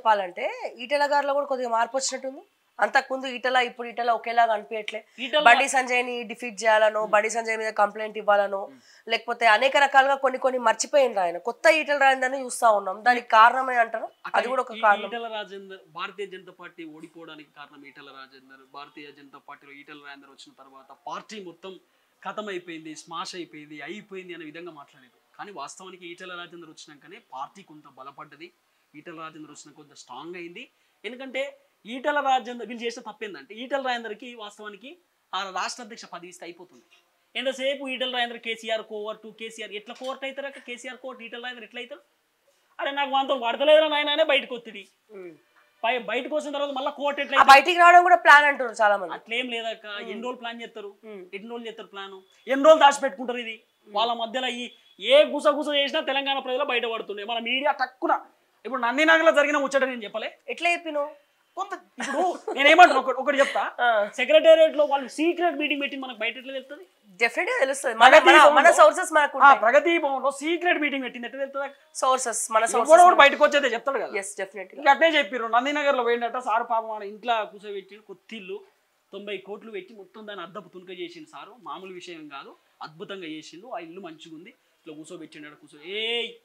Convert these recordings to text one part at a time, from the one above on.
చెప్పాలంటే ఈటెల గారిలో కూడా కొద్దిగా మార్పు వచ్చినట్టుంది అంతకుముందు ఈటల ఇప్పుడు ఈటల ఒకేలాగా అనిపించట్లే ఈటల- బండి సంజయ్ ని డిఫీట్ చేయాలనో బండి సంజయ్ మీద కంప్లైంట్ ఇవ్వాలనో లేకపోతే అనేక రకాలుగా కొన్ని కొన్ని మర్చిపోయిండ్రు ఆయన కొత్త ఈటల రాయిందని చూస్తా ఉన్నాం దానికి కారణమే అంటారు అది కూడా ఒక ఈ కారణం ఈటల రాజేందర్ భారతీయ జనతా పార్టీ ఓడిపోవడానికి కారణం ఈటల రాజేందర్ భారతీయ జనతా పార్టీలో ఈటల రాజేందర్ వచ్చిన తర్వాత పార్టీ మొత్తం ఖతం అయిపోయింది స్మాష్ అయిపోయింది అయిపోయింది అనే విధంగా మాట్లాడేది కానీ వాస్తవానికి ఈటల రాజేందర్ వచ్చినాకనే పార్టీ కొంత బలపడ్డది ఈటల రాజేందర్ వచ్చిన కొంత స్ట్రాంగ్ అయింది ఎందుకంటే ఈటల రాజేందర్ వీళ్ళు చేసిన తప్పేందంటే ఈటల రాజేందర్కి వాస్తవానికి ఆ రాష్ట్ర అధ్యక్ష పదవి ఇస్తే అయిపోతుంది ఎంతసేపు Etela Rajender KCR covert KCR ఎట్లా కోవర్ట్ అవుతారు అక్క కేసీఆర్ కోవర్ట్ ఈటల రాజేందర్ ఎట్లా అవుతారు అరే నాకు మనతో పడతలేదురా నాయన అనే బయటకు వస్తుంది ఉమ్. పై బయటకు వచ్చిన తర్వాత మళ్ళీ కోర్టు ఎట్లా ఆ బయటికి రావడం కూడా ప్లాన్ అంటున్నారు చాలా మంది అట్లేం లేదక్క ఎన్ని రోజులు ప్లాన్ చేస్తారు ఉమ్. ఎన్ని రోజులు చేస్తారు ప్లాన్ ఎన్ని రోజులు దాచిపెట్టుకుంటారు ఇది వాళ్ళ మధ్యలో ఈ ఏ గుసగుస చేసినా తెలంగాణ ప్రజలు బయట పడుతున్నాయి మన మీడియా తక్కువ ఇప్పుడు నందినాగలో జరిగిన ముచ్చట నేను చెప్పలే ఎట్లా చెప్పిను కొంత ఇప్పుడు నేనేమంటాను ఒకటి ఒకటి చెప్తా ఆ. సెక్రటేరియట్ లో వాళ్ళు సీక్రెట్ మీటింగ్ పెట్టి మనకు బయట ఎట్లా తెలుస్తుంది డెఫినెట్ గా తెలుస్తుంది మన ప్రగతి మన- మన భవన్లో- సోర్సెస్ మనకు ఆ ప్రగతి భవన్ లో సీక్రెట్ మీటింగ్ పెట్టింది ఎట్లా తెలుస్తుంది సోర్సెస్ మన ఎవడో సోర్సెస్ ఒకడు బయటకు వచ్చేదే చెప్తాడు కదా ఎస్ డెఫినెట్ గా ఇంకా అట్నే చెప్పిర్రు నందినగర్ లో పోయిందట సారు పాపం ఆడ ఇంట్లో కూర్చోబెట్టి కొత్తిల్లు తొంభై కోట్లు పెట్టి మొత్తం దాన్ని అద్దపు తునుక చేసిండు సారు మామూలు విషయం కాదు అద్భుతంగా చేసిండు ఆ ఇల్లు మంచిగా ఉంది ఇట్లా కూర్చోబెట్టిండు కూర్చో ఏ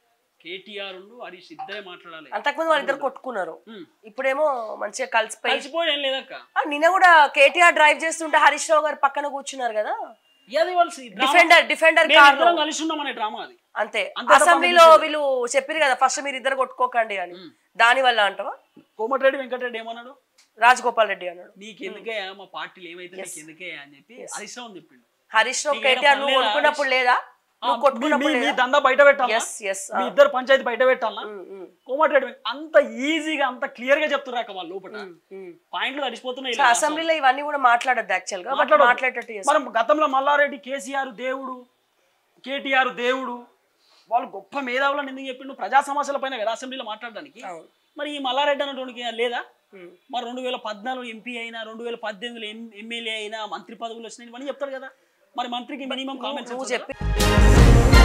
కేటీఆర్ ఉండు హరీష్ ఇద్దరే మాట్లాడాలి అంతకుముందు వాళ్ళిద్దరు కొట్టుకున్నారు ఉమ్. ఇప్పుడేమో మంచిగా కలిసిపోయి కలిసిపోయి ఏం లేదక్క ఆ, నిన్న కూడా కేటీఆర్ డ్రైవ్ చేస్తుంటే హరీష్ రావు గారు పక్కన కూర్చున్నారు కదా ఏది వాళ్ళు డిఫెండర్ డిఫెండర్ కార్ ఇద్దరం కలిసి ఉన్నాం అనే డ్రామా అది అంతే అంతే తప్ప అసెంబ్లీలో వీళ్ళు చెప్పారు కదా ఫస్ట్ మీరు ఇద్దరు కొట్టుకోకండి అని దాని వల్ల అంటావా కోమటిరెడ్డి వెంకటరెడ్డి ఏమన్నాడు రాజగోపాల్ రెడ్డి అన్నాడు నీకెందుకే మా పార్టీలు ఏమైతే నీకెందుకే అని చెప్పి హరీష్ రావు చెప్పిండు హరీష్ రావు నీకు ఏదో కేటీఆర్ నువ్వు పనిలేదా? కొట్టుకున్నప్పుడు లేదా ఆ, నువ్వు మీ- కొట్టుకున్నప్పుడు మీ- మీ లేదా దందా బయట పెట్టాలా ఎస్ ఎస్ మీ ఇద్దరు పంచాయతీ బయట పెట్టాలా కోమటిరెడ్డి వెంక- అంత ఈజీగా అంత క్లియర్ గా చెప్తున్నారు వాళ్ళు లోపల పాయింట్లు తడిసిపోతున్నాయి ఇలా అసెంబ్లీలో ఇవన్నీ కూడా మాట్లాడద్దు యాక్చువల్ గా బట్ మాట్లాడొద్దు. మాట్లాడేటట్టు చేస్తారు. మనం గతంలో మల్లారెడ్డి కేసీఆర్ దేవుడు కేటీఆర్ దేవుడు వాళ్ళు గొప్ప మేధావులను ఎందుకు చెప్పిండు ప్రజా సమస్యల పైన కదా అసెంబ్లీలో మాట్లాడడానికి అవును. మరి ఈ మల్లారెడ్డి అన్నటువంటి లేదా ఉమ్. మరి రెండు వేల పద్నాలుగు ఎంపీ అయినా రెండు వేల పద్దెనిమిదిలో ఎమ్మెల్యే అయినా మంత్రి పదవులు వచ్చినాయి ఇవన్నీ చెప్తారు కదా మరి మంత్రికి మినిమం కామెంట్స్ నువ్వు చెప్పి